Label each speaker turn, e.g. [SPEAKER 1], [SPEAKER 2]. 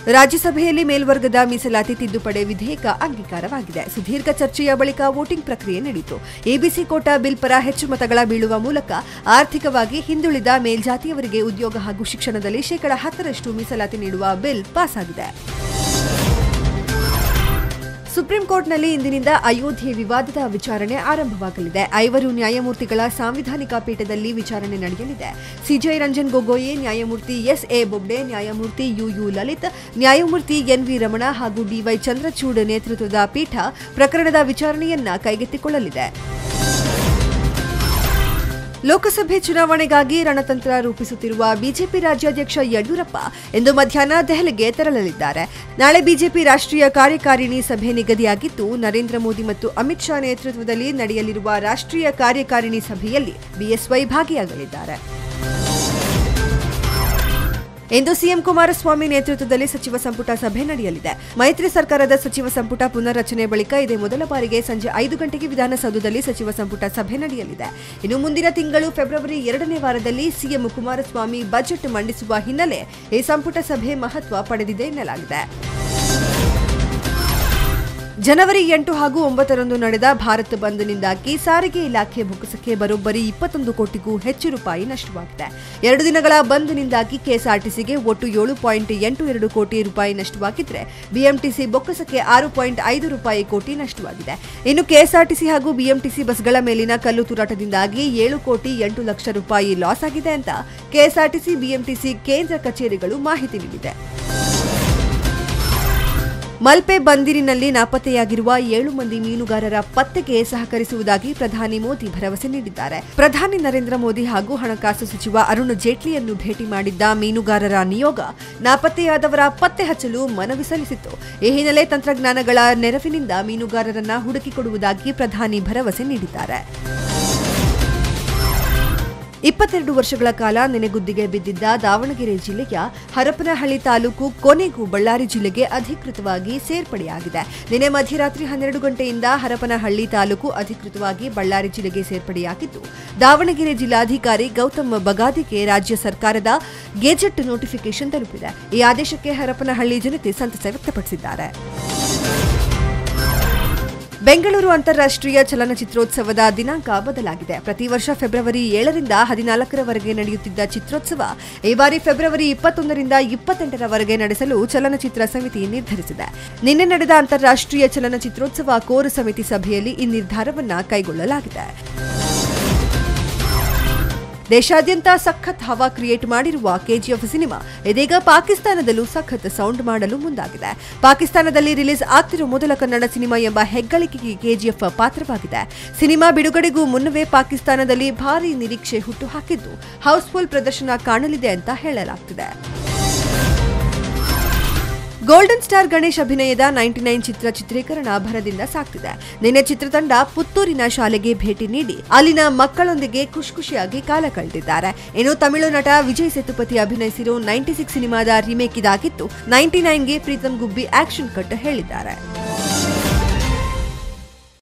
[SPEAKER 1] ರಾಜ್ಯಸಭೆಯಲ್ಲಿ ಮೇಲ್ವರ್ಗದ ಮೀಸಲಾತಿ ತಿದ್ದುಪಡಿ ವಿಧೇಯಕ ಅಂಗೀಕಾರವಾಗಿದೆ ಸುದೀರ್ಘ ಚರ್ಚೆಯ ಬಳಿಕ ವೋಟಿಂಗ್ ಪ್ರಕ್ರಿಯೆ ನಡೆಯಿತು ಎಬಿಸಿ ಕೋಟಾ ಬಿಲ್ ಪರ ಹೆಚ್ಚು ಮತಗಳ ಬೀಳುವ ಮೂಲಕ ಆರ್ಥಿಕವಾಗಿ ಹಿಂದುಳಿದ ಮೇಲ್ಜಾತಿಯವರಿಗೆ ಉದ್ಯೋಗ ಹಾಗೂ ಶಿಕ್ಷಣದಲ್ಲಿ ಶೇಕಡಾ ಹತ್ತರಷ್ಟು ಮೀಸಲಾತಿ ನೀಡುವ ಬಿಲ್ ಪಾಸ್ ಆಗಿದೆ ಸುಪ್ರೀಂ ಕೋರ್ಟ್ನಲ್ಲಿ ಇಂದಿನಿಂದ ಅಯೋಧ್ಯೆ ವಿವಾದದ ವಿಚಾರಣೆ ಆರಂಭವಾಗಲಿದೆ ಐವರು ನ್ಯಾಯಮೂರ್ತಿಗಳ ಸಾಂವಿಧಾನಿಕ ಪೀಠದಲ್ಲಿ ವಿಚಾರಣೆ ನಡೆಯಲಿದೆ ಸಿಜೆ ರಂಜನ್ ಗೊಗೊಯ್ ನ್ಯಾಯಮೂರ್ತಿ ಎಸ್ ಎ ಬೊಬ್ಡೆ ನ್ಯಾಯಮೂರ್ತಿ ಯು ಯು ಲಲಿತ್ ನ್ಯಾಯಮೂರ್ತಿ ಎನ್ ವಿ ರಮಣ ಹಾಗೂ ಡಿವೈ ಚಂದ್ರಚೂಡ್ ನೇತೃತ್ವದ ಪೀಠ ಪ್ರಕರಣದ ವಿಚಾರಣೆಯನ್ನ ಕೈಗೆತ್ತಿಕೊಳ್ಳಲಿದೆ ಲೋಕಸಭೆ ಚುನಾವಣೆಗಾಗಿ ರಣತಂತ್ರ ರೂಪಿಸುತ್ತಿರುವ ಬಿಜೆಪಿ ರಾಜ್ಯಾಧ್ಯಕ್ಷ ಯಡಿಯೂರಪ್ಪ ಇಂದು ಮಧ್ಯಾಹ್ನ ದೆಹಲಿಗೆ ತೆರಳಲಿದ್ದಾರೆ ನಾಳೆ ಬಿಜೆಪಿ ರಾಷ್ಟ್ರೀಯ ಕಾರ್ಯಕಾರಿಣಿ ಸಭೆ ನಿಗದಿಯಾಗಿದ್ದು ನರೇಂದ್ರ ಮೋದಿ ಮತ್ತು ಅಮಿತ್ ಶಾ ನೇತೃತ್ವದಲ್ಲಿ ನಡೆಯಲಿರುವ ರಾಷ್ಟ್ರೀಯ ಕಾರ್ಯಕಾರಿಣಿ ಸಭೆಯಲ್ಲಿ ಬಿಎಸ್ವೈ ಭಾಗಿಯಾಗಲಿದ್ದಾರೆ ಇಂದು ಸಿಎಂ ಕುಮಾರಸ್ವಾಮಿ ನೇತೃತ್ವದಲ್ಲಿ ಸಚಿವ ಸಂಪುಟ ಸಭೆ ನಡೆಯಲಿದೆ ಮೈತ್ರಿ ಸರ್ಕಾರದ ಸಚಿವ ಸಂಪುಟ ಪುನರ್ರಚನೆ ಬಳಿಕ ಇದೇ ಮೊದಲ ಬಾರಿಗೆ ಸಂಜೆ ಐದು ಗಂಟೆಗೆ ವಿಧಾನಸೌಧದಲ್ಲಿ ಸಚಿವ ಸಂಪುಟ ಸಭೆ ನಡೆಯಲಿದೆ ಇನ್ನು ಮುಂದಿನ ತಿಂಗಳು ಫೆಬ್ರವರಿ ಎರಡನೇ ವಾರದಲ್ಲಿ ಸಿಎಂ ಕುಮಾರಸ್ವಾಮಿ ಬಜೆಟ್ ಮಂಡಿಸುವ ಹಿನ್ನೆಲೆ ಈ ಸಂಪುಟ ಸಭೆ ಮಹತ್ವ ಪಡೆದಿದೆ ಎನ್ನಲಾಗಿದೆ ಜನವರಿ ಎಂಟು ಹಾಗೂ ಒಂಬತ್ತರಂದು ನಡೆದ ಭಾರತ್ ಬಂದ್ನಿಂದಾಗಿ ಸಾರಿಗೆ ಇಲಾಖೆ ಬೊಕ್ಕಸಕ್ಕೆ ಬರೋಬ್ಬರಿ ಇಪ್ಪತ್ತೊಂದು ಕೋಟಿಗೂ ಹೆಚ್ಚು ರೂಪಾಯಿ ನಷ್ಟವಾಗಿದೆ ಎರಡು ದಿನಗಳ ಬಂದ್ನಿಂದಾಗಿ ಕೆಎಸ್ಆರ್ಟಿಸಿಗೆ ಒಟ್ಟು ಏಳು ಪಾಯಿಂಟ್ ಎಂಟು ಎರಡು ಕೋಟಿ ರೂಪಾಯಿ ನಷ್ಟವಾಗಿದ್ದರೆ ಬಿಎಂಟಿಸಿ ಬೊಕ್ಕಸಕ್ಕೆ ಆರು ಪಾಯಿಂಟ್ ಐದು ರೂಪಾಯಿ ಕೋಟಿ ನಷ್ಟವಾಗಿದೆ ಇನ್ನು ಕೆಎಸ್ಆರ್ಟಿಸಿ ಹಾಗೂ ಬಿಎಂಟಿಸಿ ಬಸ್ಗಳ ಮೇಲಿನ ಕಲ್ಲು ತೂರಾಟದಿಂದಾಗಿ ಏಳು ಕೋಟಿ ಎಂಟು ಲಕ್ಷ ರೂಪಾಯಿ ಲಾಸ್ ಆಗಿದೆ ಅಂತ ಕೆಎಸ್ಆರ್ಟಿಸಿ ಬಿಎಂಟಿಸಿ ಕೇಂದ್ರ ಕಚೇರಿಗಳು ಮಾಹಿತಿ ನೀಡಿದೆ ಮಲ್ಪೆ ಬಂದಿರಿನಲ್ಲಿ ನಾಪತ್ತೆಯಾಗಿರುವ ಏಳು ಮಂದಿ ಮೀನುಗಾರರ ಪತ್ತೆಗೆ ಸಹಕರಿಸುವುದಾಗಿ ಪ್ರಧಾನಿ ಮೋದಿ ಭರವಸೆ ನೀಡಿದ್ದಾರೆ ಪ್ರಧಾನಿ ನರೇಂದ್ರ ಮೋದಿ ಹಾಗೂ ಹಣಕಾಸು ಸಚಿವ ಅರುಣ್ ಜೇಟ್ಲಿಯನ್ನು ಭೇಟಿ ಮಾಡಿದ್ದ ಮೀನುಗಾರರ ನಿಯೋಗ ನಾಪತ್ತೆಯಾದವರ ಪತ್ತೆ ಹಚ್ಚಲು ಮನವಿ ಸಲ್ಲಿಸಿತ್ತು ಈ ಹಿನ್ನೆಲೆ ತಂತ್ರಜ್ಞಾನಗಳ ನೆರವಿನಿಂದ ಮೀನುಗಾರರನ್ನ ಹುಡುಕಿಕೊಡುವುದಾಗಿ ಪ್ರಧಾನಿ ಭರವಸೆ ನೀಡಿದ್ದಾರೆ ಇಪ್ಪತ್ತೆರಡು ವರ್ಷಗಳ ಕಾಲ ನೆನೆಗುದ್ದಿಗೆ ಬಿದ್ದಿದ್ದ ದಾವಣಗೆರೆ ಜಿಲ್ಲೆಯ ಹರಪನಹಳ್ಳಿ ತಾಲೂಕು ಕೊನೆಗೂ ಬಳ್ಳಾರಿ ಜಿಲ್ಲೆಗೆ ಅಧಿಕೃತವಾಗಿ ಸೇರ್ಪಡೆಯಾಗಿದೆ ನಿನ್ನೆ ಮಧ್ಯರಾತ್ರಿ ಹನ್ನೆರಡು ಗಂಟೆಯಿಂದ ಹರಪನಹಳ್ಳಿ ತಾಲೂಕು ಅಧಿಕೃತವಾಗಿ ಬಳ್ಳಾರಿ ಜಿಲ್ಲೆಗೆ ಸೇರ್ಪಡೆಯಾಗಿದ್ದು ದಾವಣಗೆರೆ ಜಿಲ್ಲಾಧಿಕಾರಿ ಗೌತಮ್ ಬಗಾದಿಗೆ ರಾಜ್ಯ ಸರ್ಕಾರದ ಗೆಜೆಟ್ ನೋಟಿಫಿಕೇಶನ್ ತಲುಪಿದೆ ಈ ಆದೇಶಕ್ಕೆ ಹರಪನಹಳ್ಳಿ ಜನತೆ ಸಂತಸ ವ್ಯಕ್ತಪಡಿಸಿದ್ದಾರೆ ಬೆಂಗಳೂರು ಅಂತಾರಾಷ್ಟ್ರೀಯ ಚಲನಚಿತ್ರೋತ್ಸವದ ದಿನಾಂಕ ಬದಲಾಗಿದೆ ಪ್ರತಿ ವರ್ಷ ಫೆಬ್ರವರಿ ಏಳರಿಂದ ಹದಿನಾಲ್ಕರವರೆಗೆ ನಡೆಯುತ್ತಿದ್ದ ಚಿತ್ರೋತ್ಸವ ಈ ಬಾರಿ ಫೆಬ್ರವರಿ ಇಪ್ಪತ್ತೊಂದರಿಂದ ಇಪ್ಪತ್ತೆಂಟರವರೆಗೆ ನಡೆಸಲು ಚಲನಚಿತ್ರ ಸಮಿತಿ ನಿರ್ಧರಿಸಿದೆ ನಿನ್ನೆ ನಡೆದ ಅಂತಾರಾಷ್ಟ್ರೀಯ ಚಲನಚಿತ್ರೋತ್ಸವ ಕೋರ್ ಸಮಿತಿ ಸಭೆಯಲ್ಲಿ ಈ ನಿರ್ಧಾರವನ್ನ ಕೈಗೊಳ್ಳಲಾಗಿದೆ ದೇಶಾದ್ಯಂತ ಸಖತ್ ಹವಾ ಕ್ರಿಯೇಟ್ ಮಾಡಿರುವ ಕೆಜಿಎಫ್ ಸಿನಿಮಾ ಇದೀಗ ಪಾಕಿಸ್ತಾನದಲ್ಲೂ ಸಖತ್ ಸೌಂಡ್ ಮಾಡಲು ಮುಂದಾಗಿದೆ ಪಾಕಿಸ್ತಾನದಲ್ಲಿ ರಿಲೀಸ್ ಆಗ್ತಿರೋ ಮೊದಲ ಕನ್ನಡ ಸಿನಿಮಾ ಎಂಬ ಹೆಗ್ಗಳಿಕೆಗೆ ಕೆಜಿಎಫ್ ಪಾತ್ರವಾಗಿದೆ ಸಿನಿಮಾ ಬಿಡುಗಡೆಗೂ ಮುನ್ನವೇ ಪಾಕಿಸ್ತಾನದಲ್ಲಿ ಭಾರೀ ನಿರೀಕ್ಷೆ ಹುಟ್ಟುಹಾಕಿದ್ದು ಹೌಸ್ಫುಲ್ ಪ್ರದರ್ಶನ ಕಾಣಲಿದೆ ಅಂತ ಹೇಳಲಾಗ್ತಿದೆ ಗೋಲ್ಡನ್ ಸ್ಟಾರ್ ಗಣೇಶ್ ಅಭಿನಯದ ನೈಂಟಿ ನೈನ್ ಚಿತ್ರ ಚಿತ್ರೀಕರಣ ಭರದಿಂದ ಸಾಗ್ತಿದೆ ನಿನ್ನೆ ಚಿತ್ರತಂಡ ಪುತ್ತೂರಿನ ಶಾಲೆಗೆ ಭೇಟಿ ನೀಡಿ ಅಲ್ಲಿನ ಮಕ್ಕಳೊಂದಿಗೆ ಖುಷಿ ಖುಷಿಯಾಗಿ ಕಾಲ ಕಳೆದಿದ್ದಾರೆ ಇನ್ನು ತಮಿಳು ನಟ ವಿಜಯ್ ಸೇತುಪತಿ ಅಭಿನಯಿಸಿರೋ ನೈಂಟಿ ಸಿಕ್ಸ್ ಸಿನಿಮಾದ ರಿಮೇಕ್ ಇದಾಗಿತ್ತು ನೈಂಟಿ ನೈನ್ಗೆ ಪ್ರೀತಮ್ ಗುಬ್ಬಿ ಆಕ್ಷನ್ ಕಟ್ ಹೇಳಿದ್ದಾರೆ